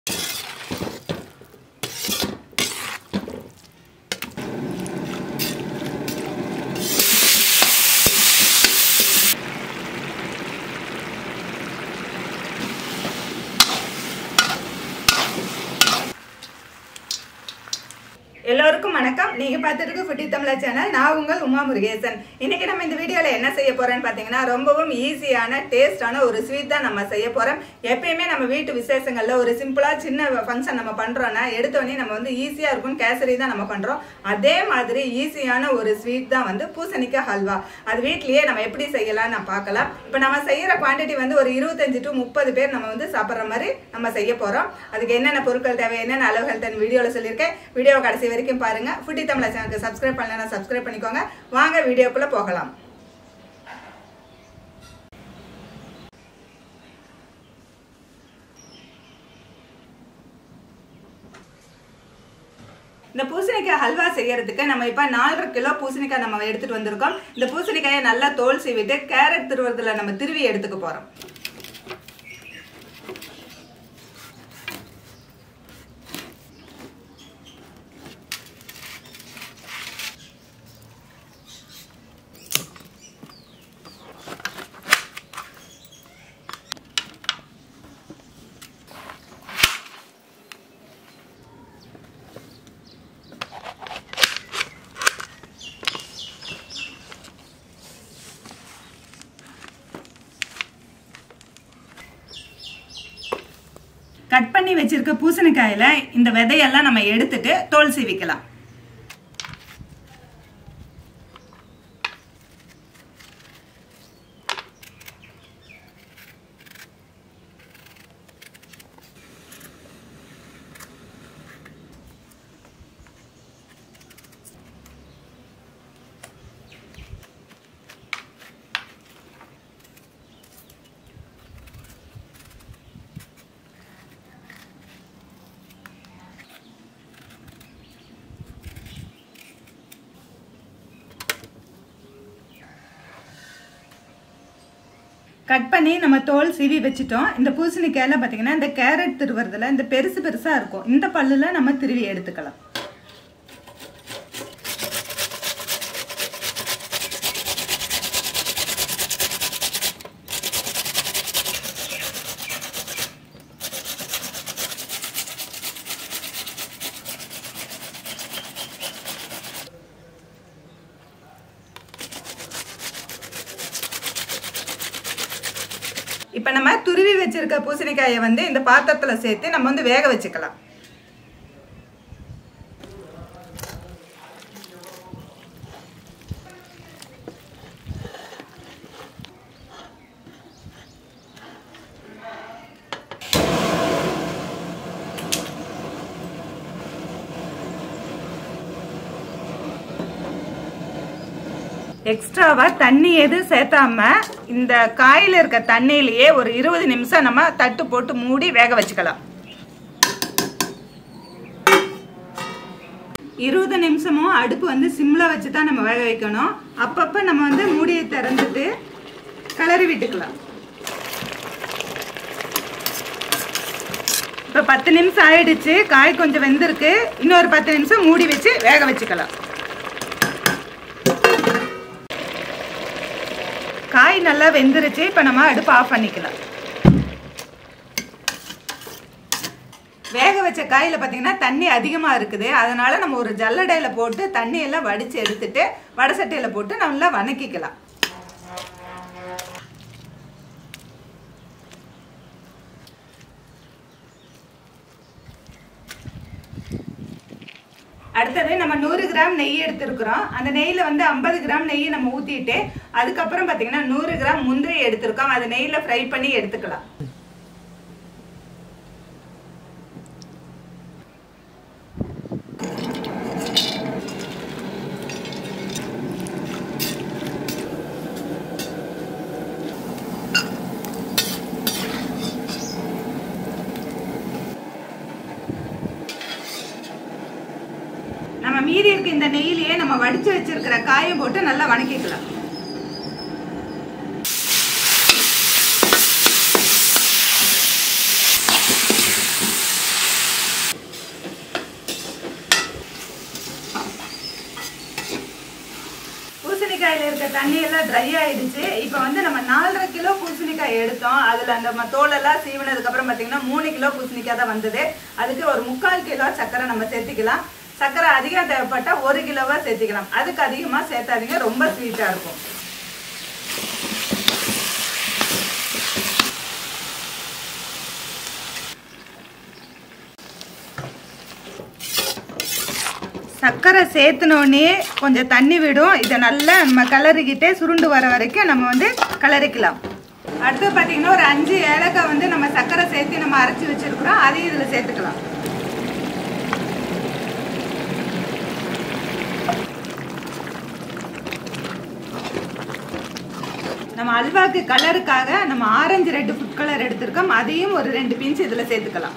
எல்லோருக்கும் வணக்கம் நீங்க பார்த்துட்டு இருக்க ஃபுட்டி தமிழா சேனல் நான் உங்கள் உமா முருகேசன் இன்னைக்கு நம்ம இந்த வீடியோல என்ன செய்ய போறோம்னு பாத்தீங்கன்னா ரொம்பவும் ஈஸியான டேஸ்டான ஒரு ஸ்வீட் தான் நம்ம செய்ய போறோம் எப்பயுமே நம்ம வீட்டு விசேஷங்கள்ல ஒரு சிம்பிளா சின்ன ஃபங்க்ஷன் நம்ம பண்றோம்னா எடுத்தோடனே நம்ம வந்து ஈஸியா இருக்கும் கேசரி தான் நம்ம பண்றோம் அதே மாதிரி ஈஸியான ஒரு ஸ்வீட் தான் வந்து பூசணிக்காய் ஹல்வா அது வீட்லயே நம்ம எப்படி செய்யலாம் நான் பார்க்கலாம் இப்போ நம்ம செய்யற குவாண்டிட்டி வந்து ஒரு இருபத்தஞ்சு டு முப்பது பேர் நம்ம வந்து சாப்பிட்ற மாதிரி நம்ம செய்ய போறோம் அதுக்கு என்னென்ன பொருட்கள் தேவை என்னென்ன அளவுகள் தன் வீடியோவில் சொல்லியிருக்கேன் வீடியோ கடைசி வரைக்கும் பாருங்க ஃபுட்டி தமிழா சேனலுக்கு சப்ஸ்கிரைப் பண்ணலன்னா சப்ஸ்கிரைப் பண்ணிக்கோங்க வாங்க வீடியோக்குள்ள போகலாம் இந்த பூசணிக்காய் ஹல்வா செய்யறதுக்கு நம்ம இப்போ நாலரை கிலோ பூசணிக்காய் நம்ம எடுத்துட்டு வந்திருக்கோம் இந்த பூசணிக்காயை நல்லா தோல் சீவிட்டு கேரட் திருவறதுல நம்ம திருவி எடுத்துக்க போறோம் கட் பண்ணி வச்சிருக்க பூசணிக்காயில இந்த விதையெல்லாம் நம்ம எடுத்துட்டு தோல் சீவிக்கலாம் கட் பண்ணி நம்ம தோல் சீவி வச்சுட்டோம் இந்த பூசணிக்காயில பார்த்தீங்கன்னா இந்த கேரட் திருவுறதுல இந்த பெருசு பெருசாக இருக்கும் இந்த பல்லுல நம்ம திருவி எடுத்துக்கலாம் இப்போ நம்ம துருவி வச்சிருக்க பூசணிக்காயை வந்து இந்த பாத்திரத்தில் சேர்த்து நம்ம வந்து வேக வச்சுக்கலாம் எக்ஸ்ட்ராவா தண்ணி எதுவும் சேர்த்தாம இந்த காயில இருக்க தண்ணியிலேயே ஒரு இருபது நிமிஷம் நம்ம தட்டு போட்டு மூடி வேக வச்சுக்கலாம் இருபது நிமிஷமும் அடுப்பு வந்து சிம்ல வச்சு தான் நம்ம வேக வைக்கணும் அப்பப்போ நம்ம வந்து மூடியை திறந்துட்டு கிளறி விட்டுக்கலாம் இப்போ பத்து நிமிஷம் ஆயிடுச்சு காய் கொஞ்சம் வெந்திருக்கு இன்னொரு பத்து நிமிஷம் மூடி வச்சு வேக வச்சுக்கலாம் காய் நல்லா வெந்துருச்சு இப்போ நம்ம அடுப்பு ஆஃப் பண்ணிக்கலாம் வேக வச்ச காயில் பார்த்தீங்கன்னா தண்ணி அதிகமாக இருக்குது அதனால நம்ம ஒரு ஜல்லடையில் போட்டு தண்ணியெல்லாம் வடித்து எடுத்துட்டு வடை சட்டையில் போட்டு நல்லா வணக்கிக்கலாம் அடுத்தது நம்ம நூறு கிராம் நெய் எடுத்திருக்கிறோம் அந்த நெய்யில் வந்து ஐம்பது கிராம் நெய் நம்ம ஊற்றிட்டு அதுக்கப்புறம் பார்த்தீங்கன்னா நூறு கிராம் முந்திரி எடுத்திருக்கோம் அதை நெய்யில் ஃப்ரை பண்ணி எடுத்துக்கலாம் நம்ம மீதி இருக்க இந்த நெய்யிலேயே நம்ம வடிச்சு வச்சிருக்கிற காயை போட்டு நல்லா வணக்கிக்கலாம் தண்ணி எல்லாம் ட்ரை ஆயிடுச்சு இப்போ வந்து நம்ம நாலரை கிலோ பூசணிக்காய் எடுத்தோம் அதில் அந்த ம- தோலெல்லாம் சீவினதுக்கு அப்புறம் பார்த்தீங்கன்னா மூணு கிலோ பூசணிக்காய் தான் வந்தது அதுக்கு ஒரு முக்கால் கிலோ சர்க்கரை நம்ம சேர்த்துக்கலாம் சர்க்கரை அதிகம் தேவைப்பட்டா ஒரு கிலோவா சேர்த்துக்கலாம் அதுக்கு அதிகமாக சேர்த்தாதீங்க ரொம்ப ஸ்வீட்டாக இருக்கும் சர்க்கரை சேர்த்துனோடனே கொஞ்சம் தண்ணி விடும் இதை நல்லா நம்ம கிளறிக்கிட்டே சுருண்டு வர வரைக்கும் நம்ம வந்து கிளறிக்கலாம் அடுத்து பார்த்தீங்கன்னா ஒரு அஞ்சு ஏலக்காய் வந்து நம்ம சர்க்கரை சேர்த்து நம்ம அரைச்சி வச்சிருக்கிறோம் அதையும் இதில் சேர்த்துக்கலாம் நம்ம அல்வாக்கு கலருக்காக நம்ம ஆரஞ்சு ரெட்டு ஃபுட் கலர் எடுத்திருக்கோம் அதையும் ஒரு ரெண்டு பிஞ்ச் இதில் சேர்த்துக்கலாம்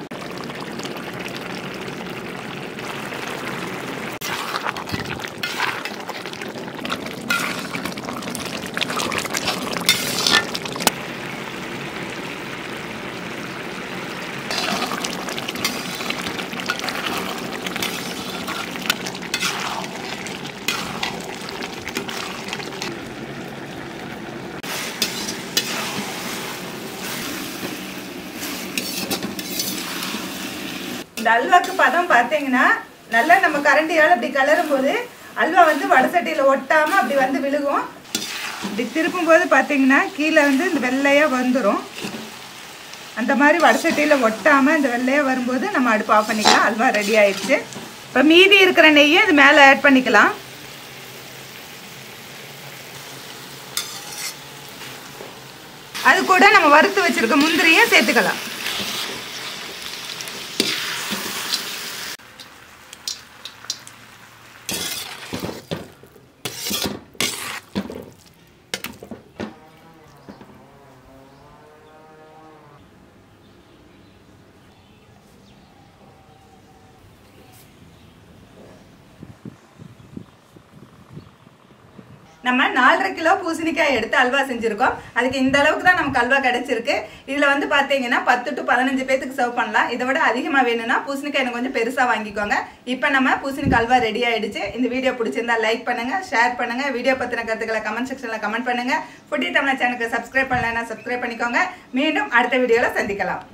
இந்த அல்வாக்கு பதம் பார்த்தீங்கன்னா நல்லா நம்ம கரண்டியால் அப்படி கலரும் போது அல்வா வந்து வடசட்டியில் ஒட்டாமல் அப்படி வந்து விழுகும் இப்படி திருப்பும் போது பார்த்தீங்கன்னா கீழே வந்து இந்த வெள்ளையாக வந்துடும் அந்த மாதிரி வடசட்டியில் ஒட்டாமல் இந்த வெள்ளையாக வரும்போது நம்ம அடுப்பு ஆஃப் பண்ணிக்கலாம் அல்வா ரெடி ஆயிடுச்சு இப்போ மீதி இருக்கிற நெய்யை இது மேலே ஆட் பண்ணிக்கலாம் அது கூட நம்ம வறுத்து வச்சிருக்க முந்திரியும் சேர்த்துக்கலாம் நம்ம நாலரை கிலோ பூசணிக்காய் எடுத்து அல்வா செஞ்சுருக்கோம் அதுக்கு இந்த அளவுக்கு தான் நமக்கு அல்வா கிடைச்சிருக்கு இதில் வந்து பார்த்தீங்கன்னா பத்து டு பதினஞ்சு பேத்துக்கு சர்வ் பண்ணலாம் இதை விட அதிகமாக வேணும்னா பூசணிக்காய் எனக்கு கொஞ்சம் பெருசாக வாங்கிக்கோங்க இப்போ நம்ம பூசணிக்காய் அல்வா ரெடி ஆயிடுச்சு இந்த வீடியோ பிடிச்சிருந்தா லைக் பண்ணுங்க ஷேர் பண்ணுங்க வீடியோ பற்றின கருத்துக்களை கமெண்ட் செக்ஷனில் கமெண்ட் பண்ணுங்க ஃபுட்டி தமிழ் சேனலுக்கு சப்ஸ்கிரைப் பண்ணலைன்னா சப்ஸ்கிரைப் பண்ணிக்கோங்க மீண்டும் அடுத்த வீடியோவில் சந்திக்கலாம்